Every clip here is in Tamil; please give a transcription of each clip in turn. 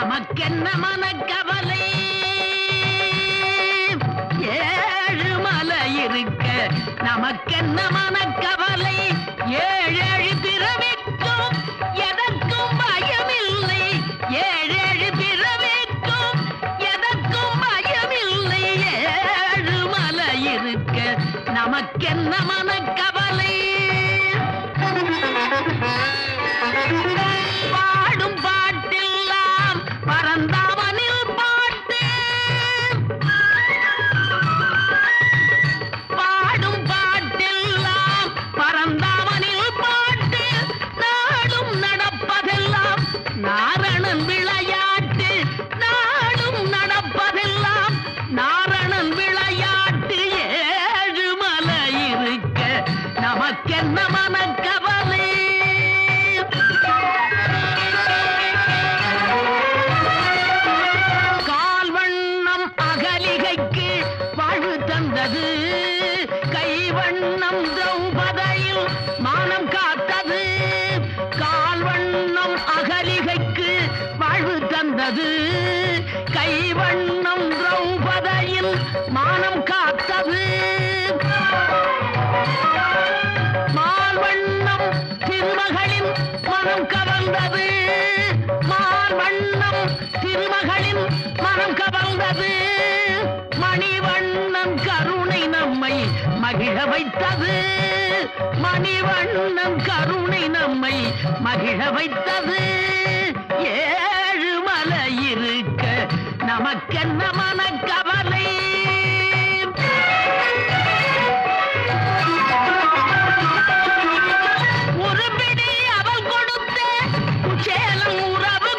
நமக்கென்ன மனக்கவலை ஏழு மலை இருக்க நமக்கென்ன மனக்கவலை ஏழேழு பிறவிக்கும் எதற்கும் பயமில்லை ஏழேழு பிறவிக்கும் எதற்கும் பயமில்லை ஏழு மலை இருக்க நமக்கென்ன மனக்கவலை பாடும் பாட்டெல்லாம் பரந்தாமனில் பாட்டு பாடும் பாட்டெல்லாம் பரந்தாமனில் பாட்டு நாடும் நடப்பதெல்லாம் நாரணன் விளையாட்டு நாடும் நடப்பதெல்லாம் நாரணன் விளையாட்டு ஏழு மலை இருக்க நமக்கென்ன மனக்கவலை கால் வண்ணம் அகலிகைக்கு வாழ்வு தந்தது கை வண்ணம் திரௌபதையில் மானம் காத்தது கால் வண்ணம் அகலிகைக்கு வாழ்வு தந்தது கை வண்ணம் திரௌபதையில் மானம் காத்தது மால் வண்ணம் திருமகளின் மனம் கவர்ந்தது மால் வண்ணம் திருமகளின் மனம் கவர்ந்தது மணிவண்ணன் கருணை நம்மை மகிழ வைத்தது மணிவண்ணன் கருணை நம்மை மகிழ வைத்தது ஏழு மலை இருக்க நமக்கென்ன மனக்கவலை ஒரு பிடி அவள் கொடுத்த குச்சேலம் உறவு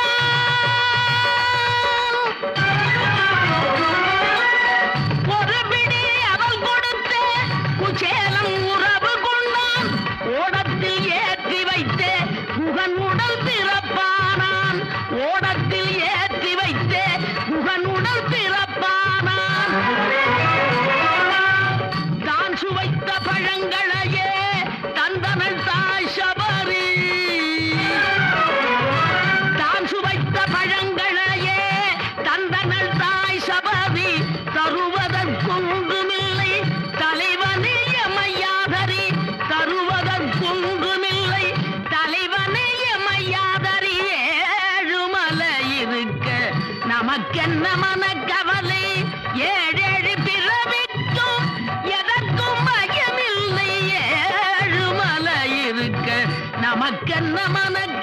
ஒரு பிடி அவள் கொடுத்த குச்சேலம் உறவு கொண்டான் ஓடத்தில் ஏற்றி வைத்து முகன் உடல் பிறப்பானான் ஓடத்தில் ஏற்றி வைத்து முகன் உடல் பிறப்பானான் தான் சுவைத்த பழங்களையே தந்தனள் தாய் சபரி தான் சுவைத்த பழங்களையே தந்தனள் தாய் சபரி தருவதற்கொன்றுமில்லை தலைவனே எமையாதரி தருவதற்கொன்றுமில்லை தலைவனே எமையாதரி ஏழுமலை இருக்க நமக்கென்ன மனக்கவலை ஏழேழு பிறவிக்கும் எதற்கும் பயமில்லை ஏழு மலை இருக்க நமக்கென்ன மனக்கவலை